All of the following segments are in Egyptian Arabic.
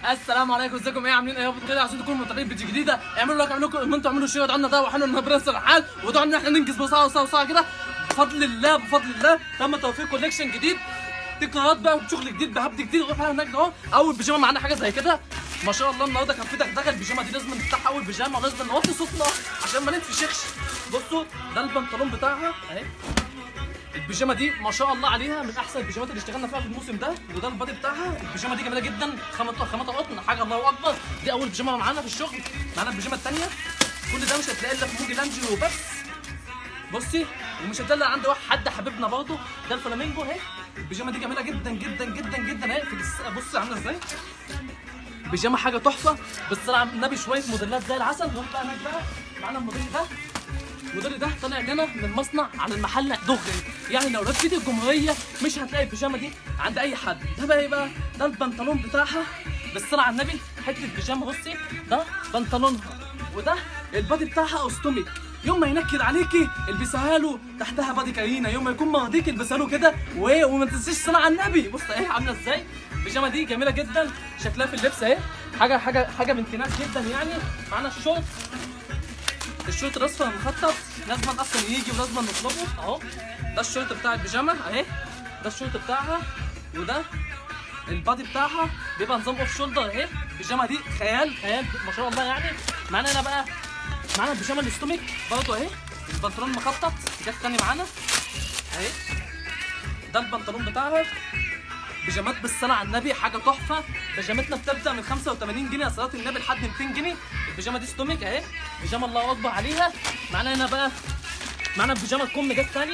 السلام عليكم ازيكم ايه عاملين ايه يا كده عشان تكونوا متابعين فيديو جديده اعملوا لايك اعملوا لكم انتوا اعملوا شير وادعوا لنا ده وحلو ان ربنا ييسر الحال وادعوا ان احنا ننجز بسرعه وسرعه وسرعه كده بفضل الله بفضل الله تم توفيق كوليكشن جديد تكرارات بقى وشغل جديد بهبد جديد نروح هناك اهو اول بيجامه معانا حاجه زي كده ما شاء الله النهارده كان في دغدغه البيجامه دي لازم نفتحها اول بيجامه ولازم نوطي صوتنا عشان ما نتفشخش بصوا ده البنطلون بتاعها اهي البيجامه دي ما شاء الله عليها من احسن البيجامات اللي اشتغلنا فيها في الموسم ده وده البادي بتاعها البيجامه دي جميله جدا خامتها خامتها قطن حاجه الله اكبر دي اول بيجامه معانا في الشغل معانا البيجامه الثانيه كل ده مش هتلاقي الا في موجي لانجي وبس بصي ومش هتلاقي عند واحد حد حبيبنا برضه ده الفلامينجو اهي البيجامه دي جميله جدا جدا جدا جدا اهي في الس- بصي عامله ازاي بيجامه حاجه تحفه بالصلاه على النبي شويه موديلات زي العسل نروح بقى هناك بقى معانا الموديل ده الموديل ده طالع لنا من المصنع على المحل دغري يعني لو لفيت الجمهوريه مش هتلاقي البيجامه دي عند اي حد ده بقى ايه بقى ده البنطلون بتاعها بالصلاه على النبي حته بيجامه بصي ده بنطلونها وده البادي بتاعها اوستوميك يوم ما ينكد عليكي البسها له تحتها بادي كارينا يوم ما يكون مرضيك البسها له كده وايه وما تنسيش الصلاه على النبي بص ايه عامله ازاي البيجامه دي جميله جدا شكلها في اللبس اهي حاجه حاجه حاجه بنت ناس جدا يعني معانا الشورت الشورت الاصفر المخطط لازم اصلا يجي ولازم نطلبه اهو ده الشورت بتاع البيجامه اهي ده الشورت بتاعها وده البادي بتاعها بيبقى نظام اوف شولدر اهي البيجامه دي خيال خيال ما شاء الله يعني معانا هنا بقى معانا البيجامه الاستوميك برضه اهي البنطلون مخطط جت تاني معانا اهي ده البنطلون بتاعها بيجامات بالصلاة على النبي حاجة تحفة بيجامتنا بتبدأ من 85 جنيه يا صلاة النبي لحد 200 جنيه البيجامة دي ستوميك اهي بيجامة الله أكبر عليها معانا هنا بقى معانا البيجامة الكم جت تاني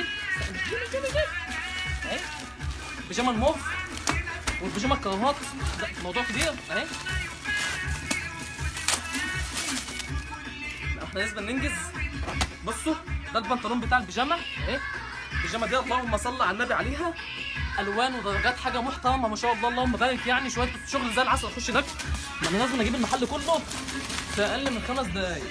اهي بيجامة الموف والبيجامة الكراهات ده موضوع كبير اهي لا، احنا لازم ننجز بصوا ده البنطلون بتاع البيجامة اهي البيجامة دي اللهم صل على النبي عليها الوان ودرجات حاجه محترمه ما شاء الله اللهم بارك يعني شويه شغل زي العسل اخش هناك ما انا لازم اجيب المحل كله في اقل من خمس دقايق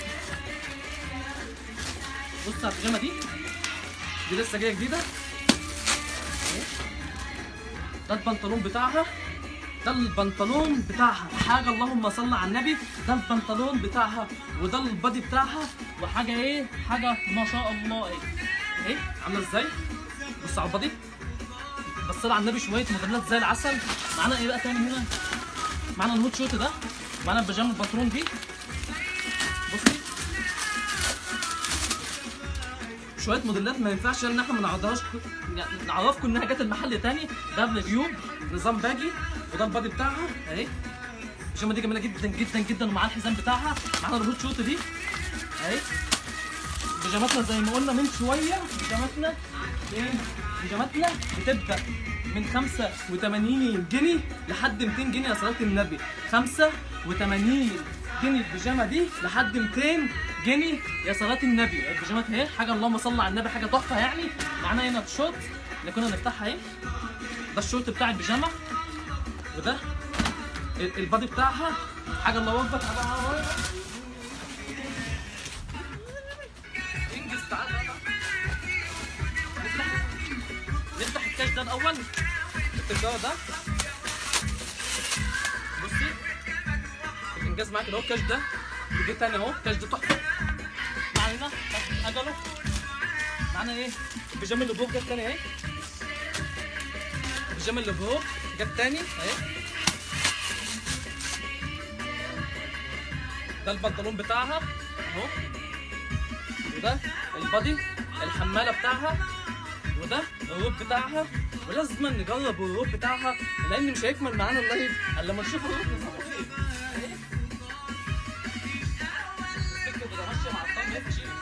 بص على البيجامه دي دي لسه جايه جديده أهي. ده البنطلون بتاعها ده البنطلون بتاعها حاجه اللهم صل على النبي ده البنطلون بتاعها وده البادي بتاعها وحاجه ايه حاجه ما شاء الله ايه اهي عامله ازاي بص على البادي بص على النبي شويه موديلات زي العسل معانا ايه بقى تاني هنا معانا الهوت شوت ده معانا البيجامه الباترون دي بصي شويه موديلات ما ينفعش ان احنا ما نعرضهاش يعني نعرفكم انها جت المحل تاني ده بريفيو نظام باجي وده البادي بتاعها اهي البيجامه دي جميله جدا جدا جدا ومعاها الحزام بتاعها معانا الهوت شوت دي اهي بيجاماتنا زي ما قلنا من شويه بيجاماتنا ايه بيجاماتنا بتبدا من 85 جنيه لحد 200 جنيه يا صلاه النبي 85 جنيه البيجامه دي لحد 200 جنيه يا صلاه النبي البيجامات اهي حاجه اللهم صل على النبي حاجه تحفه يعني معانا هنا الشورت اللي كنا نفتحها اهي ده الشورت بتاع البيجامه وده ال- البادي بتاعها حاجه الله اكبر انجز تعال تعال. نفتح نفتح الكاش ده الاول التجاره ده بصي الانجاز معاك اللي هو الكاش ده وجه تاني اهو الكاش ده تحفه معانا اجله معانا ايه بيجامه اللي فوق جت تاني اهي البيجامه اللي فوق جت تاني اهي ده البنطلون بتاعها اهو وده البادي الحماله بتاعها وده الروب بتاعها ولازم نجرب الروب بتاعها لان مش هيكمل معانا اللايف الا لما نشوف الروب نظامه ايه اهي. الفكرة بتبقى ماشيه مع الطعم ايه تشيل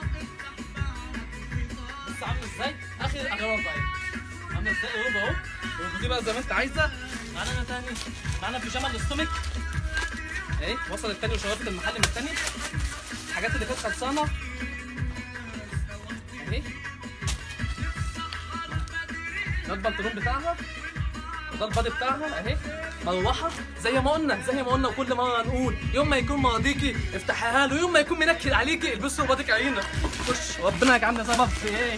بص عامل ازاي اخر اغراض بقى عامله ازاي الروب اهو الروب دي بقى زي ما انت عايزه معانا هنا تاني معانا بيجامه الاستوميك اهي وصلت تاني وشرفت المحل من التاني الحاجات اللي كانت خلصانه اهي ده البنطلون بتاعها وده البادي بتاعها اهي مروحه زي ما قلنا زي ما قلنا وكل مره هنقول يوم ما يكون مرضيكي افتحيها له يوم ما يكون منكد عليكي البسي وبادك عينك خش ربنا يجعلنا سبب في ايه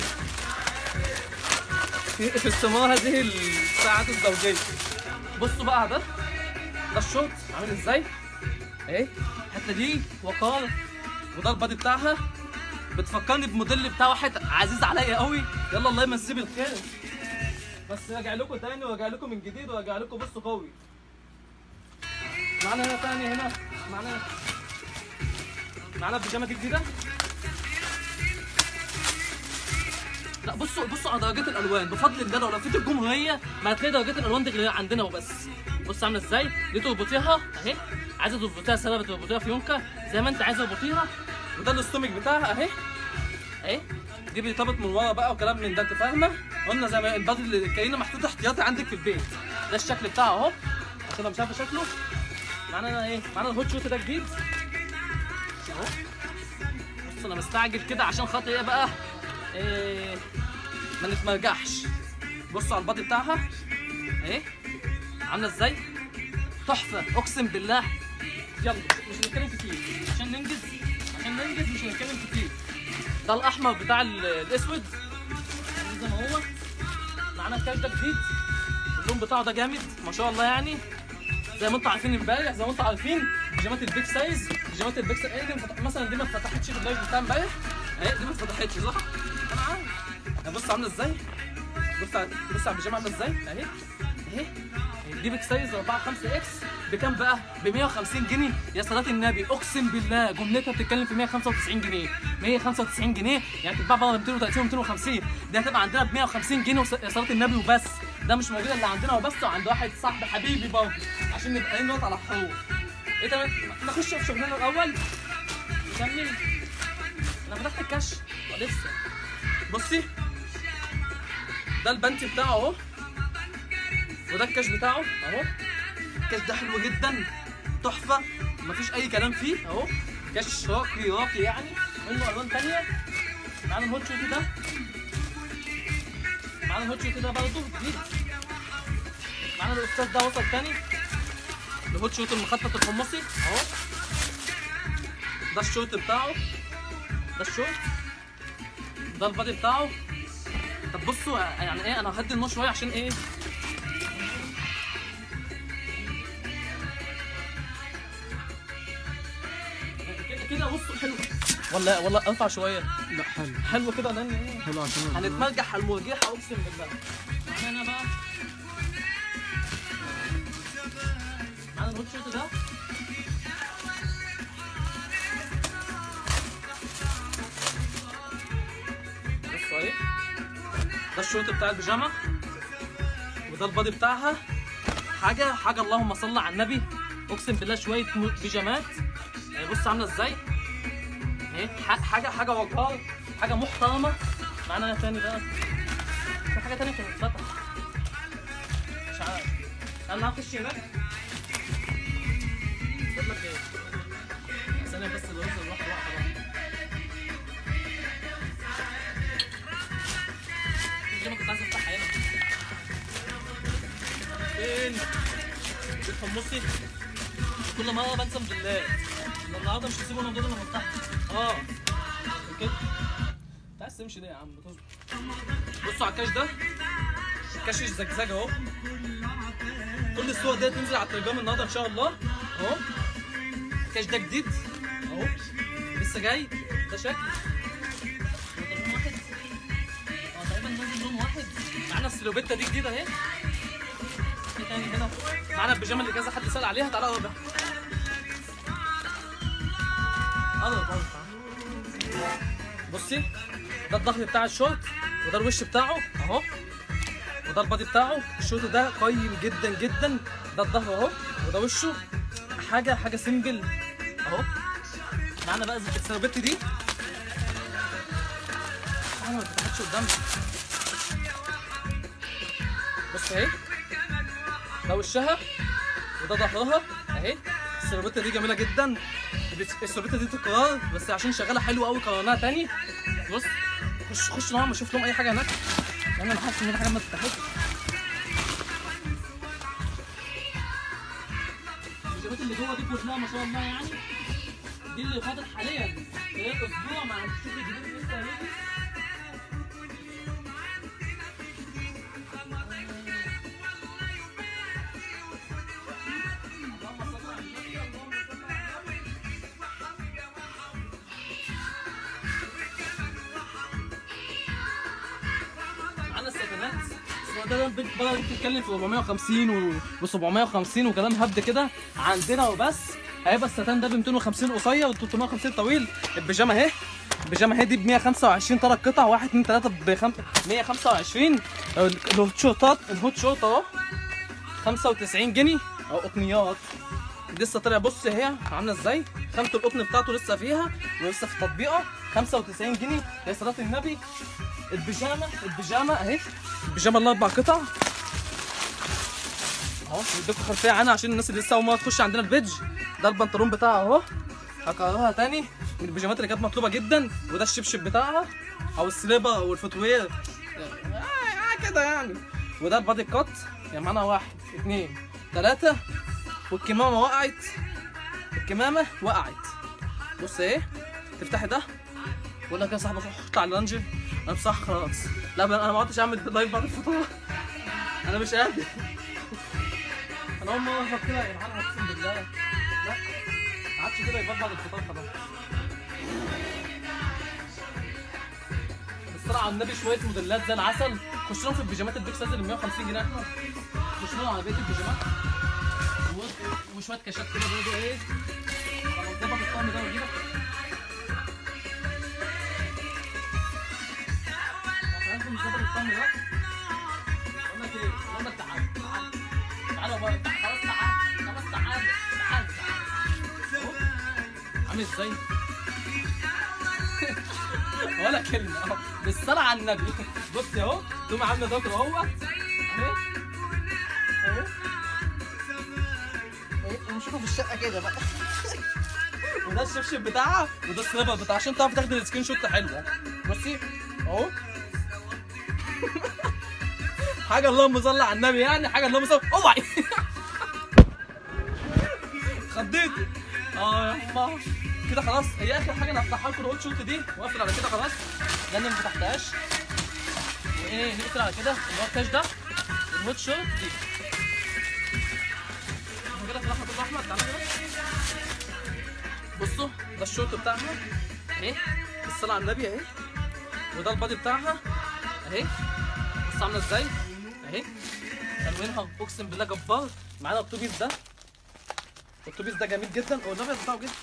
في في استمرار هذه الساعات الزوجيه بصوا بقى على ده ده الشورت عامل ازاي اهي الحته دي وقار وده البادي بتاعها بتفكرني بموديل بتاع واحد عزيز عليا قوي يلا الله يمسيه بالخير بس راجع لكم تاني وراجع لكم من جديد وراجع لكم بصوا قوي معانا هنا تاني هنا معانا معانا البيجامه دي جديده لا بصوا بصوا على درجات الالوان بفضل الله لو لفيت الجمهوريه ما هتلاقي درجات الالوان دي غير عندنا وبس بص عامله ازاي دي تربطيها اهي عايزه تربطيها سبب تربطيها في يونكه زي ما انت عايزه تربطيها وده الاستومك بتاعها اهي اهي دي بيتربط من ورا بقى وكلام من ده انت فاهمه قلنا زي ما البادي اللي كانه محطوط احتياطي عندك في البيت ده الشكل بتاعه اهو عشان لو مش عارفه شكله معانا انا ايه معانا الهوت شوت ده جديد اهو بص انا مستعجل كده عشان خاطر ايه بقى إيه ما نتمرجحش بصوا على البادي بتاعها اهي عامله ازاي تحفه اقسم بالله يلا مش هنتكلم كتير عشان ننجز عشان ننجز مش هنتكلم كتير ده الاحمر بتاع ال- الاسود زي ما هو معانا الكاش ده جديد اللون بتاعه ده جامد ما شاء الله يعني زي ما انتم عارفين امبارح زي ما انتم عارفين بيجامات البيك سايز بيجامات البيك سايز ايه دي مفتح- مثلا دي ما اتفتحتش في اللايف بتاع امبارح اهي دي ما اتفتحتش صح؟ انا عارف بص عامله ازاي بص على بص على البيجامه عامله ازاي اهي اهي دي بيك سايز 4 5 اكس بكام بقى؟ ب 150 جنيه يا صلاة النبي اقسم بالله جملتها بتتكلم في 195 جنيه 195 جنيه يعني تتباع بره 230 250 دي هتبقى عندنا ب 150 جنيه وص- يا صلاة النبي وبس ده مش موجود الا عندنا وبس وعند واحد صاحبي حبيبي برضه عشان نبقى ايه نقط على حروف ايه تمام نخش في شغلنا الاول نكمل انا فتحت الكاش لسه بصي ده البنتي بتاعه اهو وده الكاش بتاعه اهو الكاش ده حلو جدا تحفه مفيش اي كلام فيه اهو كاش راقي راقي يعني منه الوان تانية معانا الهوت شوت ده معانا الهوت شوت ده برضه جديد معانا الاستاذ ده وصل تاني الهوت شوت المخطط الحمصي اهو ده الشورت بتاعه ده الشورت ده البادي بتاعه طب بصوا يعني ايه انا هدي النور شويه عشان ايه كده كده بصوا حلو ولا ولا ارفع شويه لا حلو حلو كده لان ايه حلو عشان هنتمرجح على المرجحه اقسم بالله معانا انا بقى معانا الهوت شوت ده بصوا اهي ده الشوت بتاع البيجامه وده البادي بتاعها حاجه حاجه اللهم صل على النبي اقسم بالله شويه م- بيجامات يعني بص عامله ازاي اهي ح- حاجه حاجه وقار حاجه محترمه معانا ايه تاني بقى في حاجه تانيه كانت اتفتح مش عارف انا هخش هناك بقول لك ايه ثانيه بس الرز الواحد واحده بقى دي ما كنت عايز افتحها هنا فين بتحمصي كل مره بنسى بالله النهارده مش هسيبه الموضوع ده لما افتحه اه كده انت عايز تمشي ليه يا عم بتصبر بصوا على الكاش ده كاش الزجزاج اهو كل الصور دي تنزل على التليجرام النهارده ان شاء الله اهو الكاش ده جديد اهو لسه جاي ده شكل ده لون واحد اه تقريبا نازل لون واحد معانا السلوبيتا دي جديده اهي في تاني هنا معانا البيجامه اللي كذا حد سال عليها تعالى اقرب اقرب اقرب بصي ده الظهر بتاع الشورت وده الوش بتاعه اهو وده البادي بتاعه الشورت ده قيم جدا جدا ده الظهر اهو وده وشه حاجه حاجه سيمبل اهو معانا بقى السربت دي انا ما فتحتش قدامي بص اهي ده وشها وده ظهرها اهي السربته دي جميله جدا السربته دي تكرار بس عشان شغاله حلو قوي كررناها تاني بص خش خش معاهم اشوف لهم اي حاجه هناك لان انا حاسس ان في حاجه ما اتفتحتش الجيبات اللي جوه دي كلها ما شاء الله يعني دي اللي فاضل حاليا خلال اسبوع مع الشغل الجديد اللي لسه هيجي ده ده البيت بدأت تتكلم في 450 و 750 وكلام هبد كده عندنا وبس هيبقى الستان ده ب 250 قصير و 350 طويل البيجامه اهي البيجامه اهي دي ب 125 ثلاث قطع 1 2 3 ب 125 الهوت شورتات الهوت شورت اهو 95 جنيه او قطنيات لسه طالع بص هي عامله ازاي خامه القطن بتاعته لسه فيها ولسه في تطبيقه 95 جنيه يا صلاه النبي البيجامه البيجامه اهي البيجامه الاربع قطع اهو اديكم خلفيه عنها عشان الناس اللي لسه اول مره تخش عندنا البيدج ده البنطلون بتاعها اهو هكررها تاني من البيجامات اللي كانت مطلوبه جدا وده الشبشب بتاعها او السليبر او الفوتوير آه آه كده يعني وده البادي كات يعني معانا واحد اثنين ثلاثة والكمامة وقعت الكمامة وقعت بص ايه تفتحي ده بقول لك يا صاحبي روح اطلع اللانجي انا بصراحة خلاص لا انا ما عدتش اعمل لايف بعد الفطار انا مش قادر انا اول مرة افكر كده يا جدعان اقسم بالله لا ما عادش كده يبقى بعد الفطار خلاص الصراحة على النبي شوية موديلات زي العسل خش لهم في البيجامات البيك سايز اللي 150 جنيه احمد خش لهم على بقية البيجامات و- وشوية كاشات كده برضه ايه طب اظبط الطقم ده واجيبك لازم نظبط الطقم ده بقول لك ايه بقول لك تعال تعال تعال بقى خلاص تعال خلاص تعال تعال تعال أهو. عامل ازاي؟ ولا كلمة اهو بالصلاة على النبي بص اهو تقوم عاملة ذكر اهو اهي اهو ونشوفه في الشقة كده بقى وده الشبشب بتاعها وده السليبر بتاعها عشان تعرف تاخد السكرين شوت حلوة بصي اهو حاجة اللهم صل على النبي يعني حاجة اللهم صل اوعي خضيت اه يا الله كده خلاص هي اخر حاجه انا هفتحها لكم الهوت شوت دي واقفل على كده خلاص لان ما فتحتهاش وايه نقفل على كده اللي هو الكاش ده الهوت شوت دي احنا كده فتحنا كل احمد تعالى كده بصوا ده الشورت بتاعها اهي الصلاة على النبي اهي وده البادي بتاعها اهي بص عامله ازاي اهي الوانها اقسم بالله جبار معانا التوبيس ده الاتوبيس ده جميل جدا هو الابيض بتاعه جدا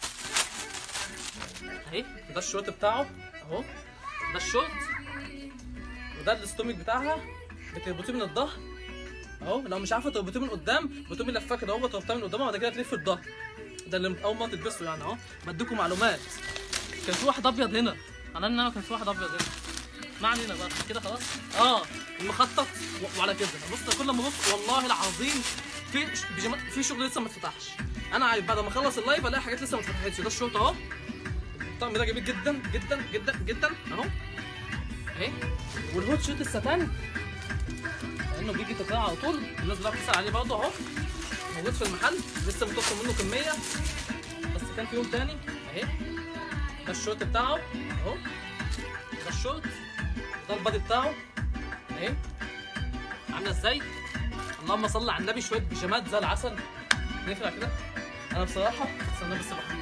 اهي ده الشورت بتاعه اهو ده الشورت وده الاستومك بتاعها بتربطيه من الظهر اهو لو مش عارفه تربطيه من قدام بتقومي لفاه كده اهو تربطيه من قدام وبعد كده تلف الظهر ده اللي اول ما تلبسه يعني اهو بديكم معلومات كان في واحد ابيض هنا انا ان انا كان في واحد ابيض هنا ما علينا بقى كده خلاص اه المخطط و- وعلى كده بص كل ما ببص والله العظيم في ش- بيجامات في شغل لسه ما اتفتحش انا عارف بعد ما اخلص اللايف الاقي حاجات لسه ما اتفتحتش ده الشورت اهو الطقم ده جميل جدا جدا جدا جدا اهو اهي والهوت شوت الستان لانه بيجي تقطيع على طول الناس بقى بتسال عليه برضه اهو موجود في المحل لسه متوصل منه كميه بس كان في يوم تاني اهي ده الشورت بتاعه اهو ده الشورت ده البادي بتاعه اهي عامله ازاي اللهم صل على النبي شويه بيجامات زي العسل نفرع كده انا بصراحه استنى بس بقى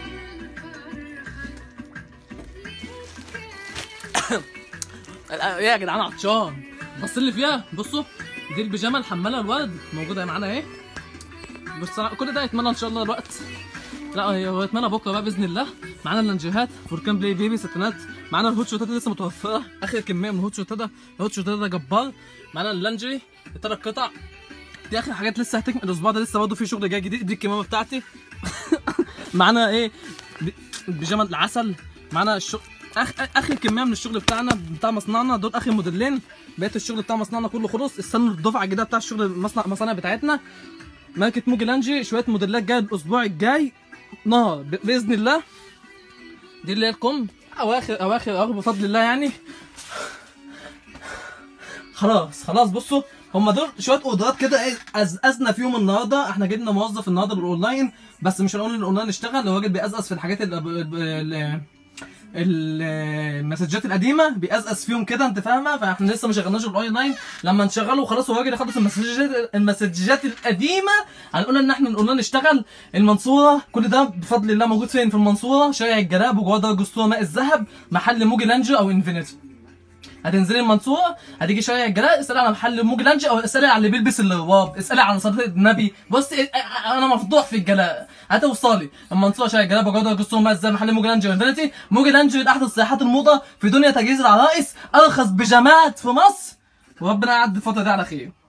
ايه يا جدعان عطشان بص اللي فيها بصوا دي البيجامه الحماله الورد موجوده معانا اهي بص أنا- كل ده يتمنى ان شاء الله الوقت لا هي هو يتمنى بكره بقى باذن الله معانا اللانجيهات فوركان بلاي بيبي ستينات معانا الهوت شوتات لسه متوفره اخر كميه من الهوت شوتات ده الهوت شوتات ده جبار معانا اللانجري الثلاث قطع دي اخر حاجات لسه هتكمل الاسبوع ده لسه برضه في شغل جاي جديد دي الكمامه بتاعتي معانا ايه بي- البيجامه العسل معانا الشغل أخ... اخر كميه من الشغل بتاعنا بتاع مصنعنا دول اخر موديلين بقيه الشغل بتاع مصنعنا كله خلص استنوا الدفعه الجديده بتاع الشغل المصنع المصانع بتاعتنا ماركه موجي لانجي شويه موديلات جايه الاسبوع الجاي نهار ب... باذن الله دي اللي هي الكم اواخر اواخر اواخر بفضل الله يعني خلاص خلاص بصوا هم دول شويه اوردرات كده ايه ازازنا فيهم النهارده احنا جبنا موظف النهارده بالاونلاين بس مش هنقول ان الاونلاين اشتغل الراجل بيأزأز في الحاجات ال ال- ال- المسجات القديمه بيأزأز فيهم كده انت فاهمه فاحنا لسه ما شغلناش الاونلاين لما نشغله خلاص هو الراجل يخلص المسجات المسجات القديمه هنقول ان احنا الاونلاين اشتغل المنصوره كل ده بفضل الله موجود فين في المنصوره شارع الجلاب وجوه درج اسطوره ماء الذهب محل موجي لانجو او انفينيتي هتنزلي المنصوره هتيجي شارع الجلاء اسالي على محل موجلانج او اسالي على اللي بيلبس الرواب اسالي على صديق النبي بصي انا مفضوح في الجلاء هتوصلي المنصوره شارع الجلاء بجوده قصه مزه محل موجلانج وانفينيتي موجلانج من احدث سياحات الموضه في دنيا تجهيز العرائس ارخص بيجامات في مصر وربنا يعدي الفتره دي على خير